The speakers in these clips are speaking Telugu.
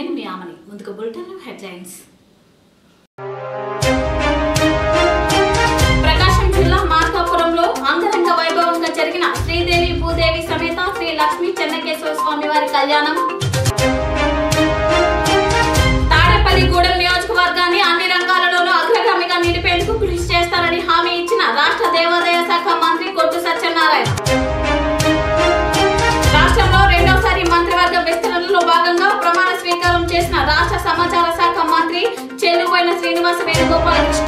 నేను మీ ఆమని ముందుకు బులెటిన్ హెడ్లైన్స్ ప్రకాశం జిల్లా మార్కాపురంలో అంగరంగ వైభవంగా జరిగిన శ్రీదేవి భూదేవి సమేత శ్రీ లక్ష్మీ చెన్నకేశ్వర స్వామి వారి కళ్యాణం తాడేపల్లిగూడెం నియోజకవర్గాన్ని అన్ని రంగాలలోనూ అగ్రగామిగా నిలిపేందుకు కృషి చేస్తారని హామీ ఇచ్చిన రాష్ట్ర దేవాదాయ శాఖ మంత్రి కొట్టు సత్యనారాయణ రాష్ట్రంలో రెండోసారి మంత్రివర్గ విస్తరణలో భాగంగా ప్రమాణ స్వీకారం చేసిన రాష్ట్ర సమాచార శాఖ మంత్రి చెల్లుబోయిన శ్రీనివాస వేణుగోపాలకృష్ణ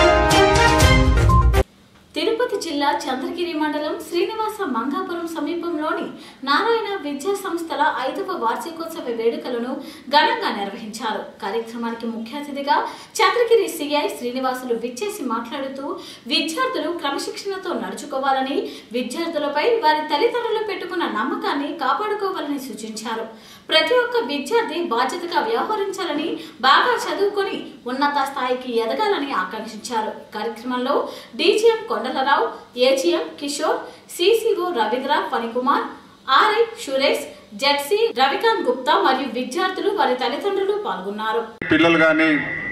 తిరుపతి జిల్లా చంద్రగిరి మండలం శ్రీనివాస మంగాపురం సమీపంలోని నారాయణ విద్యా సంస్థల ఐదవ వార్షికోత్సవ వేడుకలను ఘనంగా నిర్వహించారు కార్యక్రమానికి ముఖ్య అతిథిగా చంద్రగిరి సిఐ శ్రీనివాసులు విచ్చేసి మాట్లాడుతూ విద్యార్థులు క్రమశిక్షణతో నడుచుకోవాలని విద్యార్థులపై వారి తల్లిదండ్రులు పెట్టుకున్న నమ్మకాన్ని కాపాడుకోవాలని సూచించారు ప్రతి ఒక్క విద్యార్థి బాధ్యతగా వ్యవహరించాలని బాగా చదువుకొని ఉన్నత స్థాయికి ఎదగాలని ఆకాంక్షించారు కార్యక్రమంలో DGM Kondalarao AGM Kishore CCO Ravindra Phanikumar RI Suresh ZC Ravikanth Gupta మరియు విద్యార్థులు వారి తల్లిదండ్రులు పాల్గొన్నారు పిల్లలు కానీ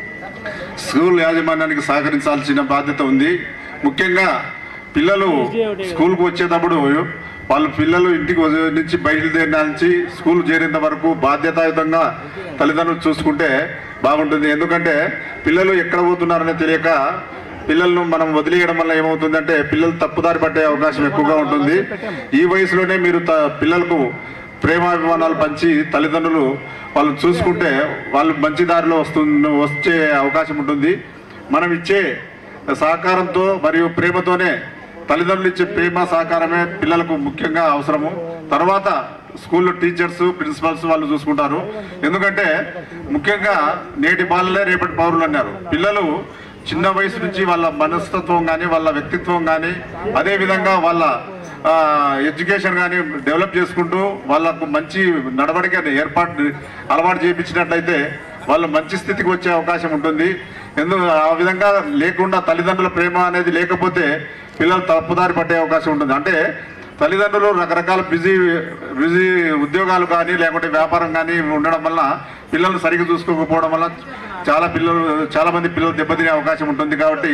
స్కూల్ యాజమాన్యానికి సహకరించాల్సిన బాధ్యత ఉంది ముఖ్యంగా పిల్లలు స్కూల్కి వచ్చేటప్పుడు వాళ్ళ పిల్లలు ఇంటికి వదిలి నుంచి బయలుదేరిన నుంచి స్కూల్ చేరేంత వరకు బాధ్యతాయుతంగా తల్లిదండ్రులు చూసుకుంటే బాగుంటుంది ఎందుకంటే పిల్లలు ఎక్కడ పోతున్నారనే తెలియక పిల్లలను మనం వదిలేయడం వల్ల ఏమవుతుందంటే పిల్లలు తప్పుదారి పట్టే అవకాశం ఎక్కువగా ఉంటుంది ఈ వయసులోనే మీరు త- పిల్లలకు ప్రేమాభిమానాలు పంచి తల్లిదండ్రులు వాళ్ళు చూసుకుంటే వాళ్ళు మంచి దారిలో వస్తు వచ్చే అవకాశం ఉంటుంది మనం ఇచ్చే సహకారంతో మరియు ప్రేమతోనే తల్లిదండ్రులు ఇచ్చే ప్రేమ సహకారమే పిల్లలకు ముఖ్యంగా అవసరము తర్వాత స్కూల్లో టీచర్స్ ప్రిన్సిపల్స్ వాళ్ళు చూసుకుంటారు ఎందుకంటే ముఖ్యంగా నేటి బాలలే రేపటి పౌరులు అన్నారు పిల్లలు చిన్న వయసు నుంచి వాళ్ళ మనస్తత్వం కానీ వాళ్ళ వ్యక్తిత్వం కానీ అదేవిధంగా వాళ్ళ ఆ, ఎడ్యుకేషన్ కానీ డెవలప్ చేసుకుంటూ వాళ్ళకు మంచి నడవడిక ఏర్పాటు అలవాటు చేయించినట్లయితే వాళ్ళు మంచి స్థితికి వచ్చే అవకాశం ఉంటుంది ఎందుకు ఆ విధంగా లేకుండా తల్లిదండ్రుల ప్రేమ అనేది లేకపోతే పిల్లలు తప్పుదారి పట్టే అవకాశం ఉంటుంది అంటే తల్లిదండ్రులు రకరకాల బిజీ బిజీ ఉద్యోగాలు కానీ లేకుంటే వ్యాపారం కానీ ఉండడం వల్ల పిల్లలు సరిగ్గా చూసుకోకపోవడం వల్ల చాలా పిల్లలు చాలా మంది పిల్లలు దెబ్బతినే అవకాశం ఉంటుంది కాబట్టి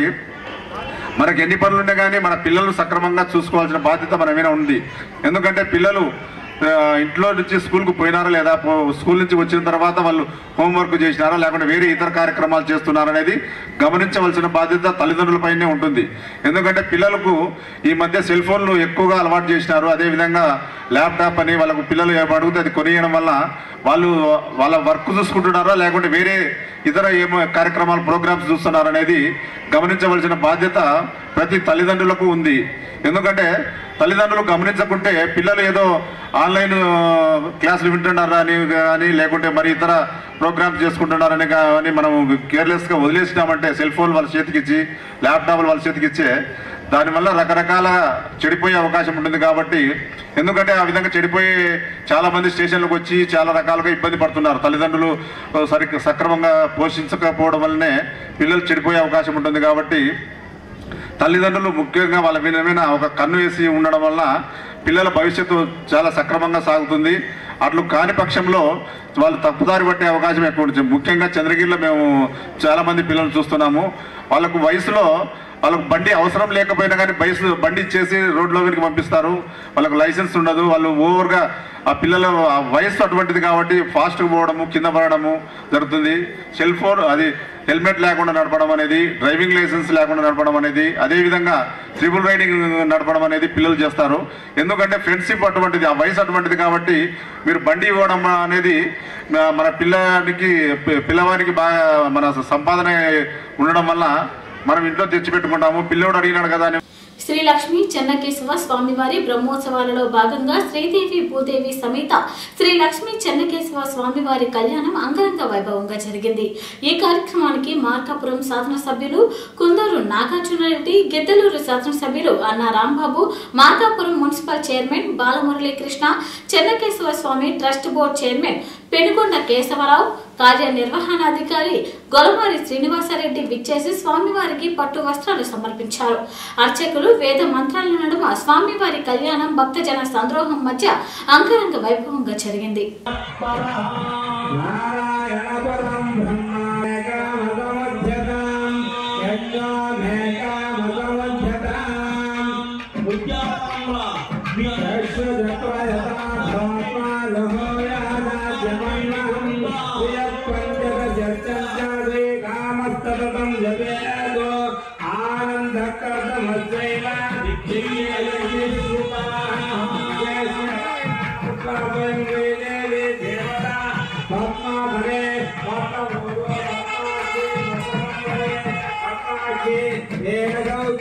మనకి ఎన్ని పనులు ఉన్నా కానీ మన పిల్లలను సక్రమంగా చూసుకోవాల్సిన బాధ్యత మన మీద ఉంది ఎందుకంటే పిల్లలు ఆ, ఇంట్లో నుంచి స్కూల్కి పోయినారా లేదా పో- స్కూల్ నుంచి వచ్చిన తర్వాత వాళ్ళు హోంవర్క్ చేసినారా లేకుంటే వేరే ఇతర కార్యక్రమాలు చేస్తున్నారా అనేది గమనించవలసిన బాధ్యత తల్లిదండ్రులపైనే ఉంటుంది ఎందుకంటే పిల్లలకు ఈ మధ్య సెల్ ఫోన్లు ఎక్కువగా అలవాటు చేసినారు అదేవిధంగా ల్యాప్టాప్ అని వాళ్ళకు పిల్లలు ఏం అడిగితే అది కొనియడం వల్ల వాళ్ళు వాళ్ళ వర్క్ చూసుకుంటున్నారా లేకుంటే వేరే ఇతర ఏమో కార్యక్రమాలు ప్రోగ్రామ్స్ చూస్తున్నారు అనేది గమనించవలసిన బాధ్యత ప్రతి తల్లిదండ్రులకు ఉంది ఎందుకంటే తల్లిదండ్రులు గమనించకుంటే పిల్లలు ఏదో ఆన్లైన్ క్లాసులు వింటున్నారా అని కానీ లేకుంటే మరి ఇతర ప్రోగ్రామ్స్ చేసుకుంటున్నారని కానీ మనం కేర్లెస్గా వదిలేసినామంటే సెల్ ఫోన్ వాళ్ళ చేతికిచ్చి ల్యాప్టాప్లు వాళ్ళ చేతికిచ్చే దానివల్ల రకరకాల చెడిపోయే అవకాశం ఉంటుంది కాబట్టి ఎందుకంటే ఆ విధంగా చెడిపోయి చాలా మంది స్టేషన్లకు వచ్చి చాలా రకాలుగా ఇబ్బంది పడుతున్నారు తల్లిదండ్రులు సరి సక్రమంగా పోషించకపోవడం వల్లనే పిల్లలు చెడిపోయే అవకాశం ఉంటుంది కాబట్టి తల్లిదండ్రులు ముఖ్యంగా వాళ్ళ మీద మీద ఒక కన్ను వేసి ఉండడం వల్ల పిల్లల భవిష్యత్తు చాలా సక్రమంగా సాగుతుంది అట్లు కాని పక్షంలో వాళ్ళు తప్పుదారి పట్టే అవకాశం ఎక్కువ ఉంటుంది ముఖ్యంగా చంద్రగిరిలో మేము చాలా మంది పిల్లలు చూస్తున్నాము వాళ్ళకు వయసులో వాళ్ళకు బండి అవసరం లేకపోయినా కానీ వయసు బండి ఇచ్చేసి రోడ్లోకి పంపిస్తారు వాళ్ళకు లైసెన్స్ ఉండదు వాళ్ళు ఓవర్గా ఆ పిల్లల ఆ వయసు అటువంటిది కాబట్టి ఫాస్ట్గా పోవడము కింద పడడము జరుగుతుంది సెల్ ఫోన్ అది హెల్మెట్ లేకుండా నడపడం అనేది డ్రైవింగ్ లైసెన్స్ లేకుండా నడపడం అనేది అదేవిధంగా ట్రిపుల్ రైడింగ్ నడపడం అనేది పిల్లలు చేస్తారు ఎందుకంటే ఫ్రెండ్షిప్ అటువంటిది ఆ వయసు అటువంటిది కాబట్టి మీరు బండి ఇవ్వడం అనేది ఆ, మన పిల్లానికి పి- పిల్లవానికి బాగా మన సంపాదన ఉండడం వల్ల మనం ఇంట్లో తెచ్చిపెట్టుకుంటాము పిల్లోడు అడిగినాడు కదా అని శ్రీ లక్ష్మీ చెన్నకేశవ స్వామివారి బ్రహ్మోత్సవాలలో భాగంగా శ్రీదేవి భూదేవి సమేత శ్రీ లక్ష్మీ చెన్నకేశవ స్వామివారి కళ్యాణం అంగరంగ వైభవంగా జరిగింది ఈ కార్యక్రమానికి మార్కాపురం శాసనసభ్యులు కుందూరు నాగార్జునరెడ్డి గిద్దలూరు శాసనసభ్యులు Anna Rambabu Markapuram municipal chairman Balamuralikrishna Chennakesava Swamy trust board chairman Penugonda Kesavarao కార్యనిర్వహణాధికారి గొలమారి శ్రీనివాసరెడ్డి విచ్చేసి స్వామివారికి పట్టు వస్త్రాలు సమర్పించారు అర్చకులు వేద మంత్రాల నడుమ స్వామివారి కళ్యాణం భక్తజన సంద్రోహం మధ్య అంగరంగ వైభవంగా జరిగింది నారాయణ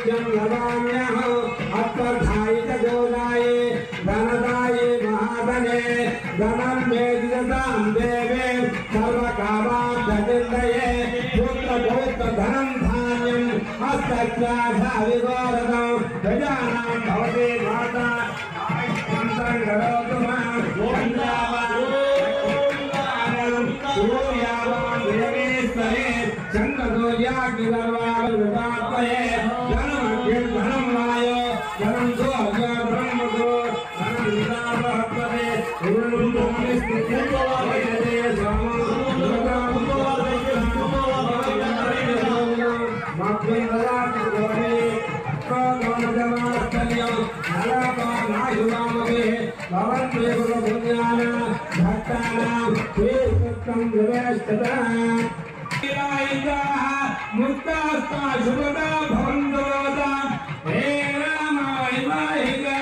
नित्यं नमाम्यहम् अत्वधायि च गोदाये धनदाये महाधने धनं मे दिदतां देवे सर्वकामाभ्यचिन्तये पुत्रपौत्रधनं धान्यम् हस्तस्याधाविगोरदं प्रजानां भवते माता आयुष्मन्तं करोतु मां गोविन्दावान् सूर्यावान् देवेश्वरे चन्द्रदोर्याग्निर्वाणविदात्मये धनमग्निर् धनं वायो धनं सूर्य ब्रह्मगो धनं विदापहत्वते गुरुं धनमिस्तिते वैदते मुक्तास्ता शुभदा भवन्तोदा हे राम वैवाहिका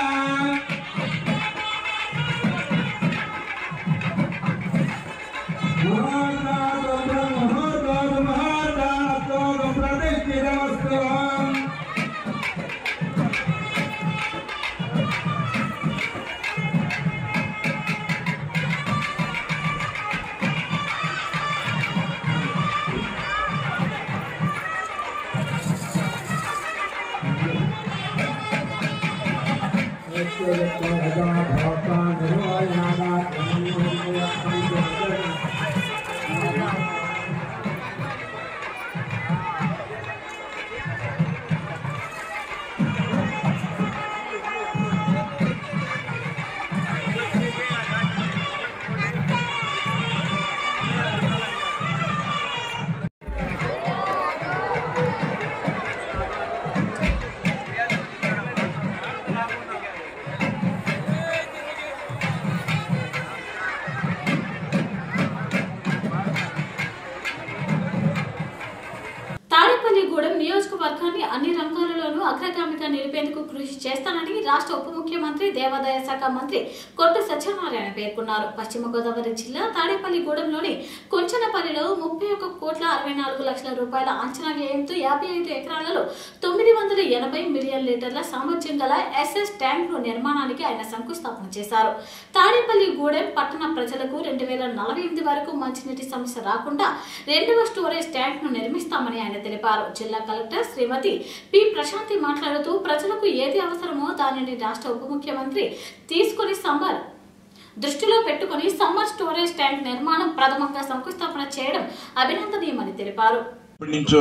తాడేపల్లిగూడెం నియోజకవర్గాన్ని అన్ని రంగాలలోనూ అగ్రగామిగా నిలిపేందుకు కృషి చేస్తానని రాష్ట్ర ఉప ముఖ్యమంత్రి దేవాదాయ శాఖ మంత్రి కొట్టు సత్యనారాయణ పేర్కొన్నారు పశ్చిమ గోదావరి జిల్లా తాడేపల్లిగూడెంలోని కొంచనపల్లిలో ముప్పై ఒక్క కోట్ల అరవై నాలుగు లక్షల రూపాయల అంచనా వ్యయంతో యాభై ఐదు ఎకరాలలో తొమ్మిది వందల ఎనభై మిలియన్ లీటర్ల సామర్థ్యం గల ఎస్ఎస్ ట్యాంకు నిర్మాణానికి ఆయన శంకుస్థాపన చేశారు తాడేపల్లిగూడెం పట్టణ ప్రజలకు రెండు వేల నలభై ఎనిమిది వరకు మంచినీటి సమస్య రాకుండా రెండవ స్టోరేజ్ ట్యాంక్ ను నిర్మిస్తామని ఆయన తెలిపారు జిల్లా కలెక్టర్ శ్రీమతి పి ప్రశాంతి మాట్లాడుతూ ప్రజలకు ఏది అవసరమో దానిని రాష్ట్ర ఉప ముఖ్యమంత్రి తీసుకుని సమ్మర్ దృష్టిలో పెట్టుకుని సమ్మర్ స్టోరేజ్ ట్యాంక్ నిర్మాణం ప్రథమంగా శంకుస్థాపన చేయడం అభినందనీయమని తెలిపారు ఇప్పటి నుంచో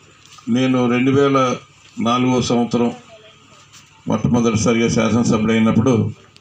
నేను రెండు వేల నాలుగో సంవత్సరం మొట్టమొదటిసారిగా శాసనసభ్యుడు అయినప్పుడు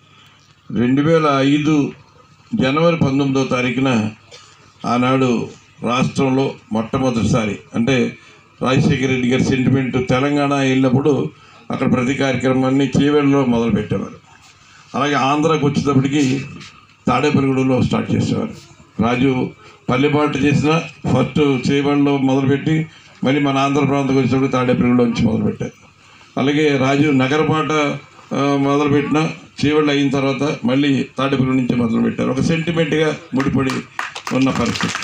రెండు వేల ఐదు జనవరి పంతొమ్మిదో తారీఖున ఆనాడు రాష్ట్రంలో మొట్టమొదటిసారి అంటే రాజశేఖర రెడ్డి గారి సెంటిమెంట్ తెలంగాణ వెళ్ళినప్పుడు అక్కడ ప్రతి కార్యక్రమాన్ని చీవెళ్ళలో మొదలు పెట్టేవారు అలాగే ఆంధ్రాకి వచ్చేటప్పటికి తాడేపల్లిగూడలో స్టార్ట్ చేసేవారు రాజు పల్లెపాటు చేసిన ఫస్ట్ చేవల్లో మొదలుపెట్టి మళ్ళీ మన ఆంధ్ర ప్రాంతం వచ్చేటప్పుడు తాడేపల్లిగూడ నుంచి మొదలుపెట్టారు అలాగే రాజు నగరపాట ఆ, మొదలుపెట్టిన చీవళ్ళు అయిన తర్వాత మళ్ళీ తాడేపల్లి నుంచి మొదలుపెట్టారు ఒక సెంటిమెంట్గా ముడిపడి ఉన్న పరిస్థితి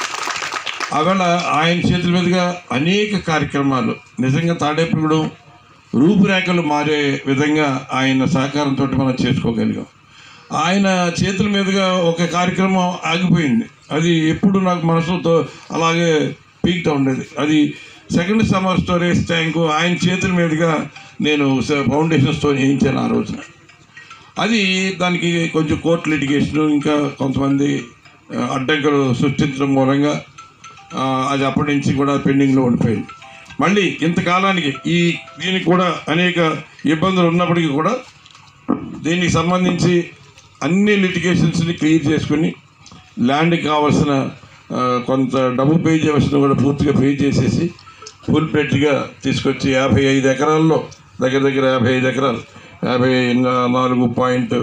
ఆవేళ ఆయన చేతుల మీదుగా అనేక కార్యక్రమాలు నిజంగా తాడేపల్లిగూడెం రూపురేఖలు మారే విధంగా ఆయన సహకారంతో మనం చేసుకోగలిగాం ఆయన చేతుల మీదుగా ఒక కార్యక్రమం ఆగిపోయింది అది ఎప్పుడు నాకు మనసుతో అలాగే పీక్తా ఉండేది అది సెకండ్ సమ్మర్ స్టోరేజ్ ట్యాంకు ఆయన చేతుల మీదుగా నేను స- ఫౌండేషన్ స్టోన్ వేయించాను ఆ రోజున అది దానికి కొంచెం కోర్టు లిటిగేషన్ ఇంకా కొంతమంది ఆ, అడ్డంకులు సృష్టించడం మూలంగా ఆ, అది అప్పటి నుంచి కూడా పెండింగ్లో ఉండిపోయింది మళ్ళీ ఇంతకాలానికి ఈ దీనికి కూడా అనేక ఇబ్బందులు ఉన్నప్పటికీ కూడా దీనికి సంబంధించి అన్ని లిటిగేషన్స్ని క్లియర్ చేసుకుని ల్యాండ్కి కావాల్సిన ఆ, కొంత డబ్బు పే చేయవలసిన కూడా పూర్తిగా పే చేసేసి ఫుల్ ప్లేట్గా తీసుకొచ్చి యాభై ఐదు ఎకరాల్లో దగ్గర దగ్గర యాభై ఐదు ఎకరాలు యాభై నా- నాలుగు పాయింట్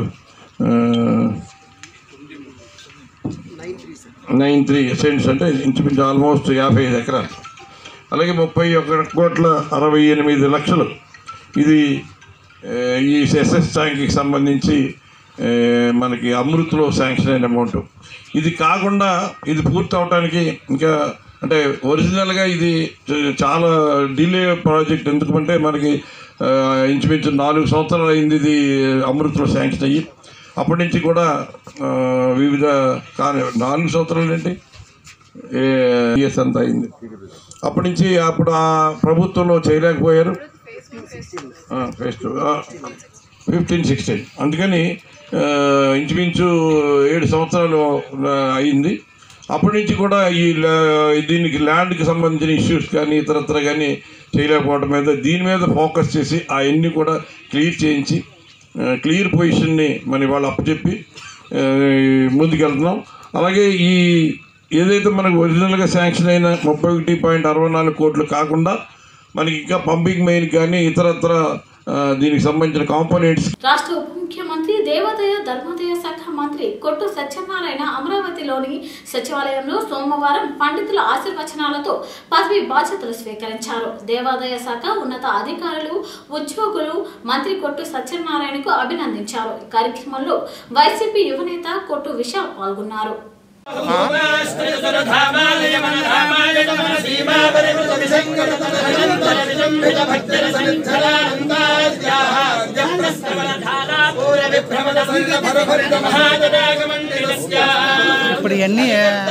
నైన్ త్రీ సెంట్స్ అంటే ఇంచుమించు ఆల్మోస్ట్ యాభై ఐదు ఎకరాలు అలాగే ముప్పై ఒక కోట్ల అరవై ఎనిమిది లక్షలు ఇది ఏ, ఈ ఎస్ఎస్ ట్యాంక్కి సంబంధించి ఏ, మనకి అమృత్లో శాంక్షన్ అయిన అమౌంట్ ఇది కాకుండా ఇది పూర్తి అవడానికి ఇంకా అంటే ఒరిజినల్గా ఇది చ- చాలా డిలే ప్రాజెక్ట్ ఎందుకంటే మనకి ఆ, ఇంచుమించు నాలుగు సంవత్సరాలు అయింది ఇది అమృత్లో శాంక్షన్ అయ్యి అప్పటి నుంచి కూడా ఆ, వివిధ కానీ నాలుగు సంవత్సరాలు ఏంటి ఇయర్స్ అంతా అయింది అప్పటి నుంచి అప్పుడు ఆ ప్రభుత్వంలో చేయలేకపోయారు ఫస్ట్ ఫిఫ్టీన్ సిక్స్టీన్ అందుకని ఆ, ఇంచుమించు ఏడు సంవత్సరాలు ఆ, అయింది అప్పటి నుంచి కూడా ఈ లా- దీనికి ల్యాండ్కి సంబంధించిన ఇష్యూస్ కానీ ఇతరత్ర కానీ చేయలేకపోవడం మీద దీని మీద ఫోకస్ చేసి అవన్నీ కూడా క్లియర్ చేయించి క్లియర్ పొజిషన్ని మన వాళ్ళు అప్పచెప్పి ఆ, ముందుకెళ్తున్నాం అలాగే ఈ ఏదైతే మనకు ఒరిజినల్గా శాంక్షన్ అయిన ముప్పై ఒకటి పాయింట్ అరవై నాలుగు కోట్లు కాకుండా మనకి ఇంకా పంపింగ్ మెయిన్ కానీ ఇతరత్ర ఆ, దీనికి సంబంధించిన కాంపోనెంట్స్ రాష్ట్ర ఉప ముఖ్యమంత్రి దేవాదాయ ధర్మాదాయ శాఖ మంత్రి కొట్టు సత్యనారాయణ అమరావతిలోని సచివాలయంలో సోమవారం పండితుల ఆశీర్వచనాలతో పదవి బాధ్యతలు స్వీకరించారు దేవాదాయ శాఖ ఉన్నత అధికారులు ఉద్యోగులు మంత్రి కొట్టు సత్యనారాయణకు అభినందించారు ఈ కార్యక్రమంలో వైసీపీ యువనేత కొట్టు విశాల్ పాల్గొన్నారు ఇప్పుడు ఇవన్నీ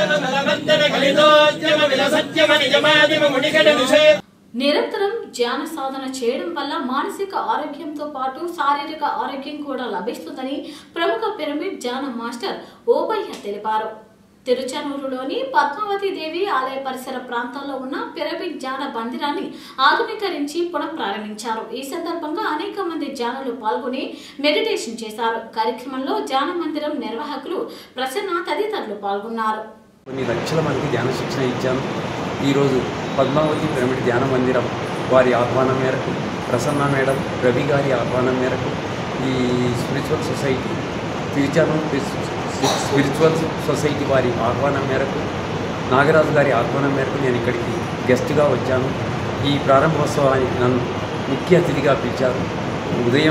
నిరంతరం ధ్యాన సాధన చేయడం వల్ల మానసిక ఆరోగ్యంతో పాటు శారీరక ఆరోగ్యం కూడా లభిస్తుందని ప్రముఖ పిరమిడ్ ధ్యాన మాస్టర్ ఓబయ్య తెలిపారు తిరుచానూరులోని పద్మావతి దేవి ఆలయ పరిసర ప్రాంతాల్లో ఉన్న పిరమిడ్ ధ్యాన మందిరాన్ని ఆధునీకరించి పునఃప్రారంభించారు ఈ సందర్భంగా అనేక మంది ధ్యానులు పాల్గొని మెడిటేషన్ చేశారు కార్యక్రమంలో ధ్యాన మందిరం నిర్వాహకులు ప్రసన్న తదితరులు పాల్గొన్నారు కొన్ని లక్షల మందికి ధ్యాన శిక్షణ ఇచ్చాను ఈరోజు పద్మావతి పిరమిడ్ ధ్యాన మందిరం వారి ఆహ్వానం మేరకు ప్రసన్న మేడం రవి గారి ఆహ్వానం మేరకు ఈ spiritual society Tiruchanur spiritual society వారి ఆహ్వానం మేరకు నాగరాజు గారి ఆహ్వానం మేరకు నేను ఇక్కడికి గెస్ట్గా వచ్చాను ఈ ప్రారంభోత్సవానికి నన్ను ముఖ్య అతిథిగా పిలిచారు ఉదయం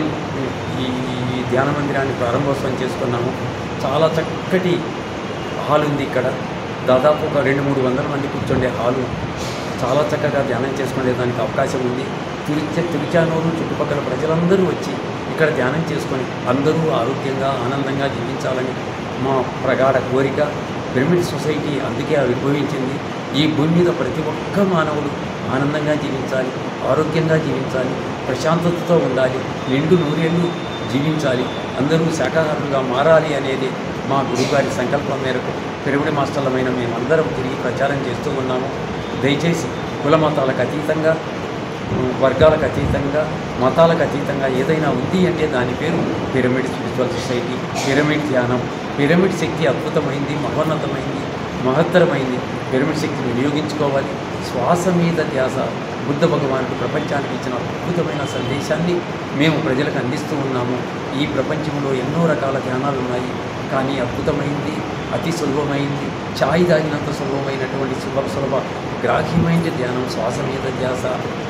ఈ ఈ ధ్యాన మందిరాన్ని ప్రారంభోత్సవం చేసుకున్నాము చాలా చక్కటి హాల్ ఉంది ఇక్కడ దాదాపు ఒక రెండు మూడు వందల మంది కూర్చుండే హాలు చాలా చక్కగా ధ్యానం చేసుకునే దానికి అవకాశం ఉంది తిరుచ తిరుచానూరు చుట్టుపక్కల ప్రజలందరూ వచ్చి ఇక్కడ ధ్యానం చేసుకొని అందరూ ఆరోగ్యంగా ఆనందంగా జీవించాలని మా ప్రగాఢ కోరిక పిరమిడ్ సొసైటీ అందుకే ఆవిర్భవించింది ఈ భూమి మీద ప్రతి ఒక్క మానవుడు ఆనందంగా జీవించాలి ఆరోగ్యంగా జీవించాలి ప్రశాంతతతో ఉండాలి నిండు నూరేళ్ళు జీవించాలి అందరూ శాకాహారులుగా మారాలి అనేది మా గురువుగారి సంకల్పం మేరకు పిరమిడ్ మాస్టర్లమైన మేమందరం తిరిగి ప్రచారం చేస్తూ ఉన్నాము దయచేసి కుల మతాలకు అతీతంగా ఉమ్, వర్గాలకు అతీతంగా మతాలకు అతీతంగా ఏదైనా ఉంది అంటే దాని పేరు పిరమిడ్ స్పిరిచువల్ సొసైటీ పిరమిడ్ ధ్యానం పిరమిడ్ శక్తి అద్భుతమైంది మహోన్నతమైంది మహత్తరమైంది పిరమిడ్ శక్తిని వినియోగించుకోవాలి శ్వాస మీద ధ్యాస బుద్ధ భగవానుడు ప్రపంచానికి ఇచ్చిన అద్భుతమైన సందేశాన్ని మేము ప్రజలకు అందిస్తూ ఉన్నాము ఈ ప్రపంచంలో ఎన్నో రకాల ధ్యానాలు ఉన్నాయి కానీ అద్భుతమైంది అతి సులభమైంది ఛాయ్ తాగినంత సులభమైనటువంటి సులభ సులభ గ్రాహ్యమైన ధ్యానం శ్వాస మీద ధ్యాస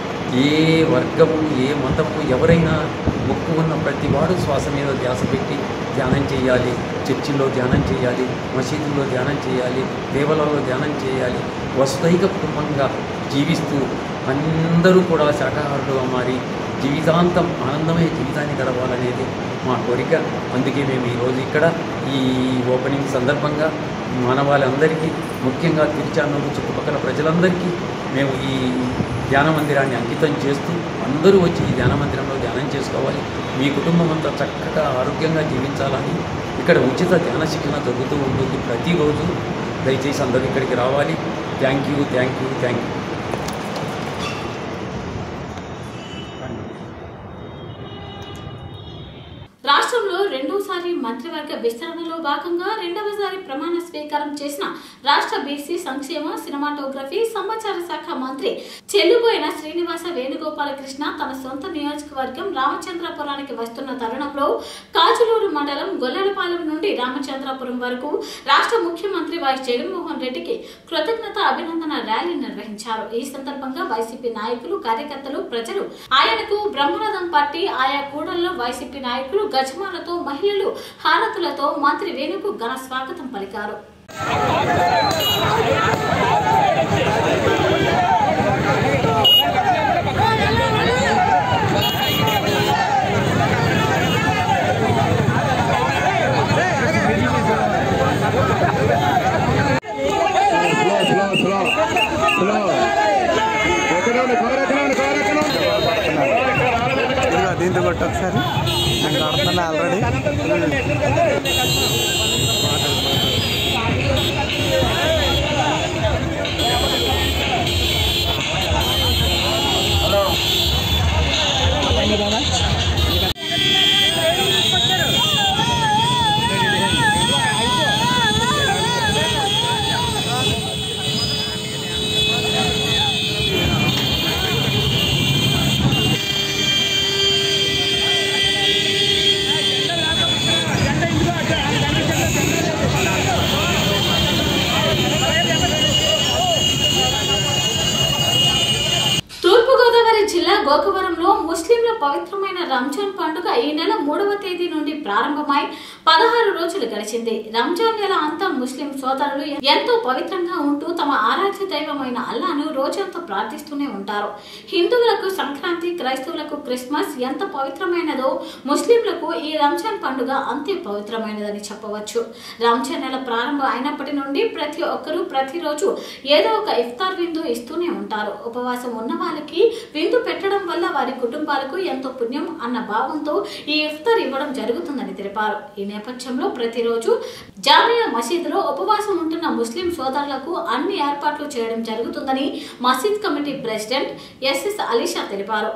ఏ వర్గము ఏ మతము ఎవరైనా మొక్కు ఉన్న ప్రతి వాడు శ్వాస మీద ధ్యాస పెట్టి ధ్యానం చేయాలి చర్చిల్లో ధ్యానం చేయాలి మసీదుల్లో ధ్యానం చేయాలి దేవాలయంలో ధ్యానం చేయాలి వసుదైక కుటుంబంగా జీవిస్తూ అందరూ కూడా శాకాహారులుగా మారి జీవితాంతం ఆనందమయ జీవితాన్ని గడపాలనేది మా కోరిక అందుకే మేము ఈరోజు ఇక్కడ ఈ ఓపెనింగ్ సందర్భంగా మానవాళందరికీ ముఖ్యంగా తిరుచానూరు చుట్టుపక్కల ప్రజలందరికీ మేము ఈ ధ్యాన మందిరాన్ని అంకితం చేస్తూ అందరూ వచ్చి ఈ ధ్యాన మందిరంలో ధ్యానం చేసుకోవాలి మీ కుటుంబం అంతా చక్కగా ఆరోగ్యంగా జీవించాలని ఇక్కడ ఉచిత ధ్యాన శిక్షణ జరుగుతూ ఉంటుంది ప్రతిరోజు దయచేసి అందరూ ఇక్కడికి రావాలి thank you thank you thank you రాష్ట్రంలో రెండోసారి మంత్రివర్గ విస్తరణలో భాగంగా రెండవసారి ప్రమాణ స్వీకారం చేసిన రాష్ట్ర బీసీ సంక్షేమ సినిమాటోగ్రఫీ సమాచార శాఖ మంత్రి చెల్లుబోయిన శ్రీనివాస వేణుగోపాలకృష్ణ తన సొంత నియోజకవర్గం రామచంద్రపురానికి వస్తున్న తరుణంలో కాజులూరు మండలం గొల్లలపాలెం నుండి రామచంద్రపురం వరకు రాష్ట్ర ముఖ్యమంత్రి వైఎస్ జగన్మోహన్ రెడ్డికి కృతజ్ఞత అభినందన ర్యాలీ నిర్వహించారు ఈ సందర్భంగా వైసీపీ నాయకులు కార్యకర్తలు ప్రజలు ఆయనకు బ్రహ్మరథం పట్టి ఆయా కూడల్లో వైసీపీ నాయకులు గజమాలతో మహిళలు హారతులతో మంత్రి వేణుకు ఘన స్వాగతం పలికారు స్లో స్లో ఎక్కడండి కారు ఎక్కడండి కారు ఎక్కడండి ఇదిగో దీంతో కొట్టు ఒకసారి నేను కొడుతున్నా ఆల్రెడీ తూర్పుగోదావరి జిల్లా గోకవరంలో ముస్లింల పవిత్రమైన రంజాన్ పండుగ ఈ నెల మూడవ తేదీ నుండి ప్రారంభమై పదహారు రోజులు గడిచింది రంజాన్ నెల అంతా ముస్లిం సోదరులు ఎంతో పవిత్రంగా ఉంటూ తమ ఆరాధ్య దైవమైన అల్లాను రోజంతా ప్రార్థిస్తూనే ఉంటారు హిందువులకు సంక్రాంతి క్రైస్తవులకు క్రిస్మస్ ఎంత పవిత్రమైనదో ముస్లింలకు ఈ రంజాన్ పండుగ అంతే పవిత్రమైనదని చెప్పవచ్చు రంజాన్ నెల ప్రారంభం అయినప్పటి నుండి ప్రతి ఒక్కరూ ప్రతిరోజు ఏదో ఒక ఇఫ్తార్ విందు ఇస్తూనే ఉంటారు ఉపవాసం ఉన్న వాళ్ళకి విందు పెట్టడం వల్ల వారి కుటుంబాలకు ఎంతో పుణ్యం అన్న భావంతో ఈ ఇఫ్తార్ ఇవ్వడం జరుగుతుందని తెలిపారు ఈ నేపథ్యంలో ప్రతిరోజు జామియా మసీదులో ఉపవాసం ఉంటున్న ముస్లిం సోదరులకు అన్ని ఏర్పాట్లు చేయడం జరుగుతుందని మసీద్ కమిటీ ప్రెసిడెంట్ ఎస్ఎస్ అలీషా తెలిపారు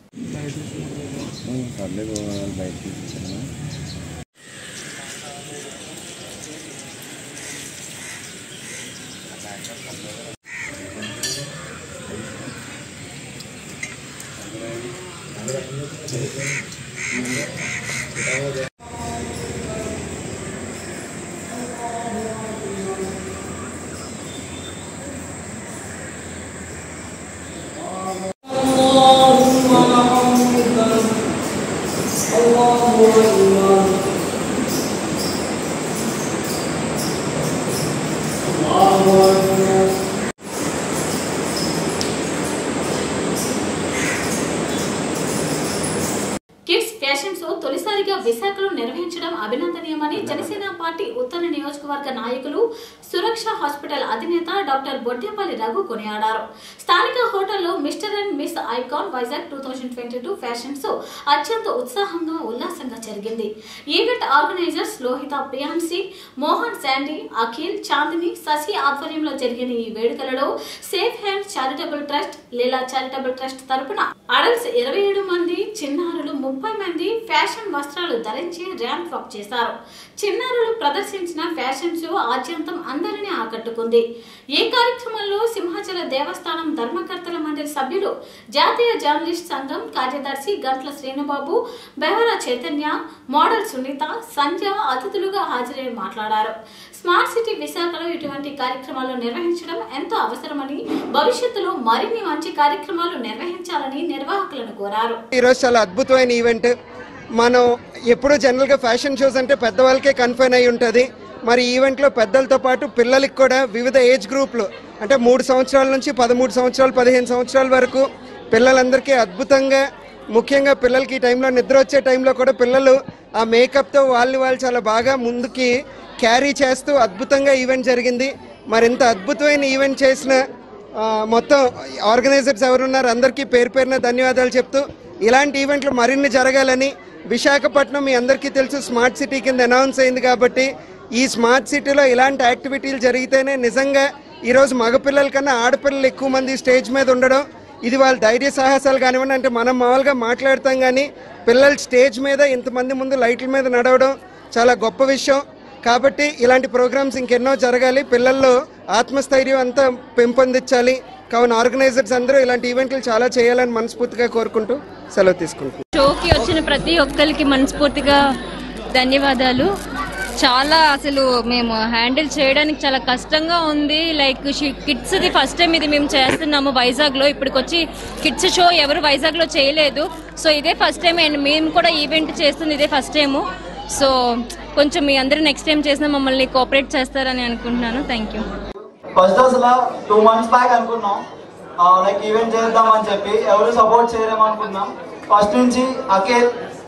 కిడ్స్ ఫ్యాషన్ షో తొలిసారిగా విశాఖలో నిర్వహించడం అభినందనీయమని జనసేన పార్టీ ఉత్తర నియోజకవర్గ నాయకులు సురక్ష హాస్పిటల్ అధినేత డాక్టర్ బొడ్డేపల్లి రఘు కొనియాడారు స్థానిక హోటల్లో mister and miss icon Vizag two thousand twenty two fashion show అత్యంత ఉత్సాహంగా ఉల్లాసంగా జరిగింది event organisers Lohitha Priyansi Mohan Sandy Akhil Chandini Sashi ఆధ్వర్యంలో జరిగిన ఈ వేడుకలలో safe hand charitable trust Leela charitable trust తరపున అడల్ట్స్ ఇరవై ఏడు మంది చిన్నారులు ముప్పై మంది ఫ్యాషన్ వస్త్రాలు ధరించి ర్యాంప్ వాక్ చేశారు చిన్నారులు ప్రదర్శించిన ఫ్యాషన్ షో ఆద్యంతం అందరినీ ఆకట్టుకుంది ఈ కార్యక్రమంలో సింహాచల దేవస్థానం ధర్మకర్తల మండలి సభ్యులు జాతీయ జర్నలిస్ట్ సంఘం కార్యదర్శి గంట్ల శ్రీనుబాబు బెహర చైతన్య మోడల్ సునీత సంధ్య అతిథులుగా హాజరై మాట్లాడారు స్మార్ట్ సిటీ విశాఖలో ఇటువంటి కార్యక్రమాలు నిర్వహించడం ఎంతో అవసరమని భవిష్యత్తులో మరిన్ని మంచి కార్యక్రమాలు నిర్వహించాలని నిర్వాహకులను కోరారు ఈరోజు చాలా అద్భుతమైన ఈవెంట్ మనం ఎప్పుడూ జనరల్గా ఫ్యాషన్ షోస్ అంటే పెద్దవాళ్ళకే కన్ఫైన్ అయి ఉంటుంది మరి ఈ ఈవెంట్లో పెద్దలతో పాటు పిల్లలకి కూడా వివిధ ఏజ్ గ్రూప్లు అంటే మూడు సంవత్సరాల నుంచి పదమూడు సంవత్సరాలు పదిహేను సంవత్సరాల వరకు పిల్లలందరికీ అద్భుతంగా ముఖ్యంగా పిల్లలకి ఈ టైంలో నిద్ర వచ్చే టైంలో కూడా పిల్లలు ఆ మేకప్తో వాళ్ళని వాళ్ళు చాలా బాగా ముందుకి క్యారీ చేస్తూ అద్భుతంగా ఈవెంట్ జరిగింది మరి ఇంత అద్భుతమైన ఈవెంట్ చేసిన ఆ, మొత్తం ఆర్గనైజర్స్ ఎవరున్నారు అందరికీ పేరు పేరున ధన్యవాదాలు చెప్తూ ఇలాంటి ఈవెంట్లు మరిన్ని జరగాలని విశాఖపట్నం మీ అందరికీ తెలుసు స్మార్ట్ సిటీ కింద అనౌన్స్ అయింది కాబట్టి ఈ స్మార్ట్ సిటీలో ఇలాంటి యాక్టివిటీలు జరిగితేనే నిజంగా ఈరోజు మగపిల్లల కన్నా ఆడపిల్లలు ఎక్కువ మంది స్టేజ్ మీద ఉండడం ఇది వాళ్ళ ధైర్య సాహసాలు కానివ్వండి అంటే మనం మామూలుగా మాట్లాడతాం కానీ పిల్లలు స్టేజ్ మీద ఇంతమంది ముందు లైట్ల మీద నడవడం చాలా గొప్ప విషయం కాబట్టి ఇలాంటి ప్రోగ్రామ్స్ ఇంకెన్నో జరగాలి పిల్లల్లో ఆత్మస్థైర్యం అంతా పెంపొందించాలి కావున ఆర్గనైజర్స్ అందరూ ఇలాంటి ఈవెంట్లు చాలా చేయాలని మనస్ఫూర్తిగా కోరుకుంటూ సెలవు తీసుకుంటున్నాను షోకి వచ్చిన ప్రతి ఒక్కరికి మనస్ఫూర్తిగా ధన్యవాదాలు చాలా అసలు మేము హ్యాండిల్ చేయడానికి చాలా కష్టంగా ఉంది లైక్ కిడ్స్ది ఫస్ట్ టైం ఇది మేము చేస్తున్నాము వైజాగ్లో ఇప్పటికొచ్చి కిడ్స్ షో ఎవరు వైజాగ్లో చేయలేదు సో ఇదే ఫస్ట్ టైం అండ్ మేము కూడా ఈవెంట్ చేస్తుంది ఇదే ఫస్ట్ టైము సో కొంచెం మీ అందరూ నెక్స్ట్ టైం చేసిన మమ్మల్ని కోఆపరేట్ చేస్తారని అనుకుంటున్నాను థ్యాంక్ యూ ఫస్ట్ అసలు టూ మంత్స్ బ్యాక్ అనుకున్నాం లైక్ ఈవెంట్ చేద్దామని చెప్పి ఎవరు సపోర్ట్ చేయరేమో అనుకున్నాం ఫస్ట్ నుంచి అఖిల్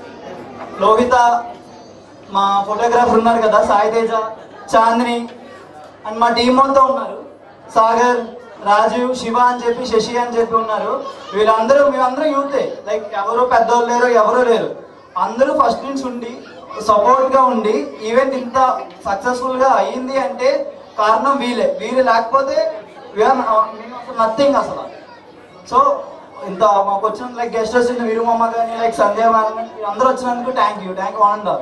లోహిత మా ఫోటోగ్రాఫర్ ఉన్నారు కదా సాయి తేజ చాందిని అండ్ మా టీం అంతా ఉన్నారు సాగర్ రాజీవ్ శివ అని చెప్పి శశి అని చెప్పి ఉన్నారు వీళ్ళందరూ మేమందరూ యూతే లైక్ ఎవరు పెద్దోళ్ళు లేరు ఎవరు లేరు అందరూ ఫస్ట్ నుంచి ఉండి సపోర్ట్ గా ఉండి ఈవెంట్ ఇంత సక్సెస్ఫుల్ గా అయ్యింది అంటే కారణం వీలే వీళ్ళు లేకపోతే నథింగ్ అసలు సో ఇంత మాకు వచ్చిన లైక్ గెస్ట్ వచ్చిన వీరుమమ్మ కానీ లైక్ సంధ్య మ్యామ్ అందరూ వచ్చినందుకు థ్యాంక్ యూ థ్యాంక్ యూ ఆనంద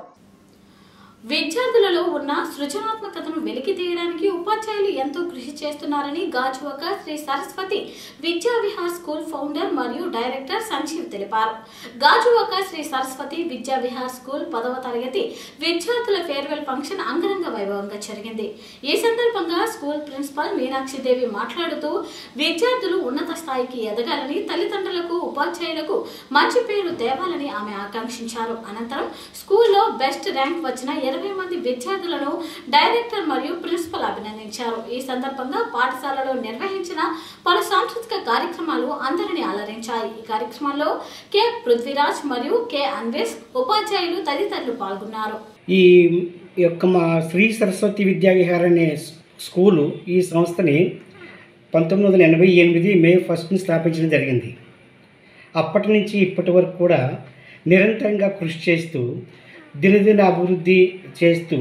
విద్యార్థులలో ఉన్న సృజనాత్మకతను వెలికి తీయడానికి ఉపాధ్యాయులు ఎంతో కృషి చేస్తున్నారని గాజువాక శ్రీ సరస్వతి విద్యా విహార్ స్కూల్ ఫౌండర్ మరియు డైరెక్టర్ సంజీవ్ తెలిపారు గాజువాక శ్రీ సరస్వతి విద్యా విహార్ స్కూల్ పదవ తరగతి విద్యార్థుల ఫేర్వెల్ ఫంక్షన్ అంగరంగ వైభవంగా జరిగింది ఈ సందర్భంగా స్కూల్ ప్రిన్సిపాల్ మీనాక్షి దేవి మాట్లాడుతూ విద్యార్థులు ఉన్నత స్థాయికి ఎదగాలని తల్లిదండ్రులకు ఉపాధ్యాయులకు మంచి పేరు తేవాలని ఆమె ఆకాంక్షించారు అనంతరం స్కూల్లో బెస్ట్ ర్యాంక్ వచ్చిన ఇరవై మంది విద్యార్థులను డైరెక్టర్ మరియు ప్రిన్సిపల్ అభినందించారు ఈ సందర్భంగా పాఠశాలలో నిర్వహించిన పలు సాంస్కృతిక కార్యక్రమాలు అందరినీ అలరించాయి ఈ కార్యక్రమంలో కె పృథ్వీరాజ్ మరియు కె అన్వేష్ ఉపాధ్యాయులు తదితరులు పాల్గొన్నారు ఈ యొక్క మా శ్రీ సరస్వతి విద్యా విహార్ అనే స్- స్కూలు ఈ సంస్థని పంతొమ్మిది వందల ఎనభై ఎనిమిది మే ఫస్ట్ని స్థాపించడం జరిగింది అప్పటి నుంచి ఇప్పటి వరకు కూడా నిరంతరంగా కృషి చేస్తూ దినదిన అభివృద్ధి చేస్తూ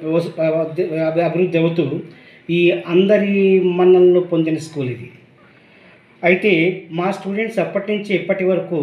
అభివృద్ధి అవుతూ ఈ అందరి మన్నలను పొందిన స్కూల్ ఇది అయితే మా స్టూడెంట్స్ అప్పటి నుంచి ఇప్పటి వరకు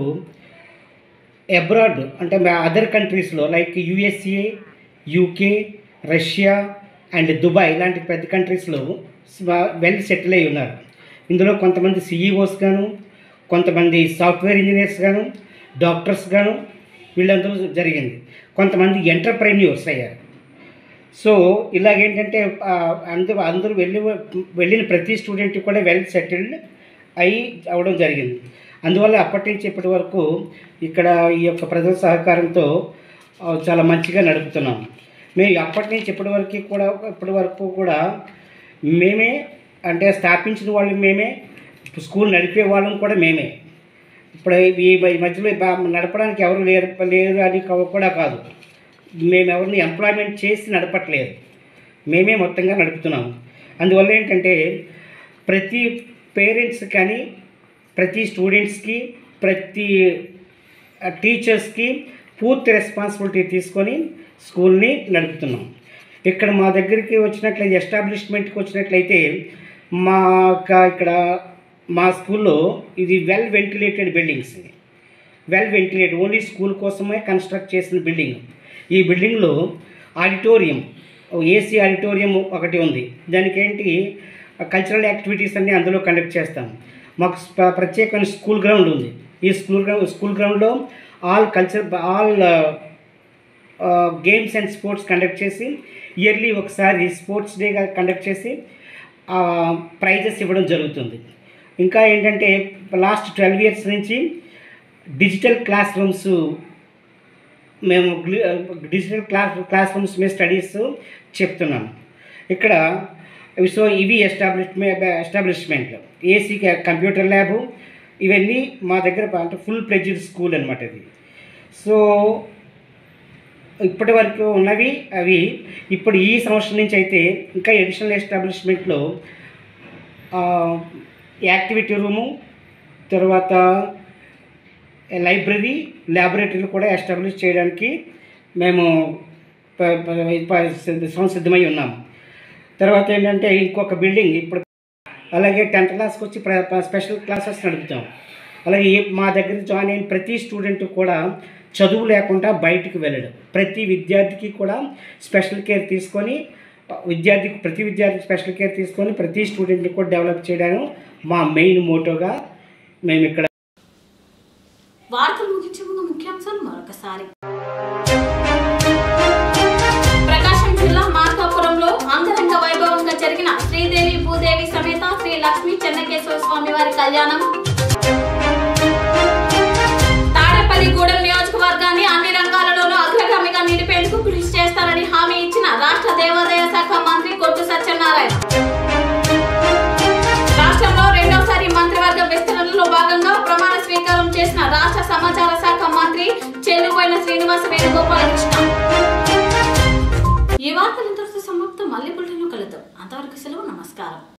అబ్రాడ్ అంటే అదర్ కంట్రీస్లో like USA UK Russia and Dubai ఇలాంటి పెద్ద కంట్రీస్లో వెల్ సెటిల్ అయి ఉన్నారు ఇందులో కొంతమంది సిఈఓస్ గాను కొంతమంది సాఫ్ట్వేర్ ఇంజనీర్స్ గాను డాక్టర్స్ గాను వీళ్ళందరూ జరిగింది కొంతమంది ఎంటర్ప్రెన్యూర్స్ అయ్యారు సో ఇలాగేంటంటే ఆ, అందరూ అందరూ వెళ్ళి వెళ్ళిన ప్రతి స్టూడెంట్ కూడా వెల్ సెటిల్డ్ అయి అవడం జరిగింది అందువల్ల అప్పటి నుంచి ఇప్పటి వరకు ఇక్కడ ఈ యొక్క ప్రజల సహకారంతో ఆ, చాలా మంచిగా నడుపుతున్నాం మేము అప్పటి నుంచి ఇప్పటి వరకు కూడా ఇప్పటి వరకు కూడా మేమే అంటే స్థాపించిన వాళ్ళు మేమే స్కూల్ నడిపే వాళ్ళం కూడా మేమే ఇప్పుడు ఈ ఈ మధ్యలో బా- నడపడానికి ఎవరు లేరు లేరు అని కా- కూడా కాదు మేము ఎవరిని ఎంప్లాయ్మెంట్ చేసి నడపట్లేదు మేమే మొత్తంగా నడుపుతున్నాము అందువల్ల ఏంటంటే ప్రతి పేరెంట్స్ కానీ ప్రతి స్టూడెంట్స్కి ప్రతి టీచర్స్కి పూర్తి రెస్పాన్సిబిలిటీ తీసుకొని స్కూల్ని నడుపుతున్నాం ఇక్కడ మా దగ్గరికి వచ్చినట్లయితే ఎస్టాబ్లిష్మెంట్కి వచ్చినట్లయితే మా యొక్క ఇక్కడ మా స్కూల్లో ఇది well ventilated buildings well ventilated only school కోసమే కన్స్ట్రక్ట్ చేసిన బిల్డింగ్ ఈ బిల్డింగ్లో ఆడిటోరియం ఏసీ ఆడిటోరియం ఒకటి ఉంది దానికి ఏంటి కల్చరల్ యాక్టివిటీస్ అన్నీ అందులో కండక్ట్ చేస్తాం మాకు స్ప- ప్రత్యేకమైన స్కూల్ గ్రౌండ్ ఉంది ఈ స్కూల్ గ్రౌండ్ స్కూల్ గ్రౌండ్లో all culture all games and sports conduct చేసి ఇయర్లీ ఒకసారి స్పోర్ట్స్ డేగా కండక్ట్ చేసి ప్రైజెస్ ఇవ్వడం జరుగుతుంది ఇంకా ఏంటంటే లాస్ట్ ట్వెల్వ్ ఇయర్స్ నుంచి డిజిటల్ క్లాస్ రూమ్స్ మేము గ్లి- డిజిటల్ క్లాస్ క్లాస్ రూమ్స్ మీద స్టడీస్ చెప్తున్నాం ఇక్కడ సో ఇవి establishment establishment AC computer lab ఇవన్నీ మా దగ్గర అంటే ఫుల్ ప్లెజ్డ్ స్కూల్ అనమాట ఇది సో ఇప్పటి వరకు ఉన్నవి అవి ఇప్పుడు ఈ సంవత్సరం నుంచి అయితే ఇంకా ఎడిషనల్ ఎస్టాబ్లిష్మెంట్లో యాక్టివిటీ రూము తర్వాత లైబ్రరీ ల్యాబొరేటరీలు కూడా ఎస్టాబ్లిష్ చేయడానికి మేము ప- ప- ప- సంసిద్ధమై ఉన్నాము తర్వాత ఏంటంటే ఇంకొక బిల్డింగ్ ఇప్పుడు అలాగే టెన్త్ క్లాస్కి వచ్చి ప్ర ప్ర- స్పెషల్ క్లాసెస్ నడుపుతాం అలాగే ఏ- మా దగ్గర జాయిన్ అయిన ప్రతి స్టూడెంట్ కూడా చదువు లేకుండా బయటికి వెళ్ళడం ప్రతి విద్యార్థికి కూడా స్పెషల్ కేర్ తీసుకొని విద్యార్థికి ప్రతి విద్యార్థికి స్పెషల్ కేర్ తీసుకొని ప్రతి స్టూడెంట్ని కూడా డెవలప్ చేయడం మా మెయిన్ మోటోగా మేము ఇక్కడ వార్తలు ముగించే ముందు ముఖ్యాంశాలు మరొకసారి ప్రకాశం జిల్లా మార్కాపురంలో అంగరంగ వైభవంగా జరిగిన శ్రీదేవి భూదేవి సమేత శ్రీ లక్ష్మీ చెన్నకేశ్వర స్వామి వారి కళ్యాణం తాడేపల్లిగూడెం నియోజకవర్గాన్ని అన్ని రంగాలలోనూ అగ్రగామిగా నిలిపేందుకు కృషి చేస్తారని హామీ ఇచ్చిన రాష్ట్ర దేవాదాయ శాఖ మంత్రి కొట్టు సత్యనారాయణ రాష్ట్రంలో రెండోసారి మంత్రివర్గ విస్తరణలో భాగంగా ప్రమాణ స్వీకారం చేసిన రాష్ట్ర సమాచార శాఖ మంత్రి చెల్లుబోయిన శ్రీనివాస వేణుగోపాలకృష్ణ ఈ వార్తలు ఇంతటితో సమాప్తం మళ్ళీ బులెటిన్లో కలుద్దాం అంతవరకు సెలవు నమస్కారం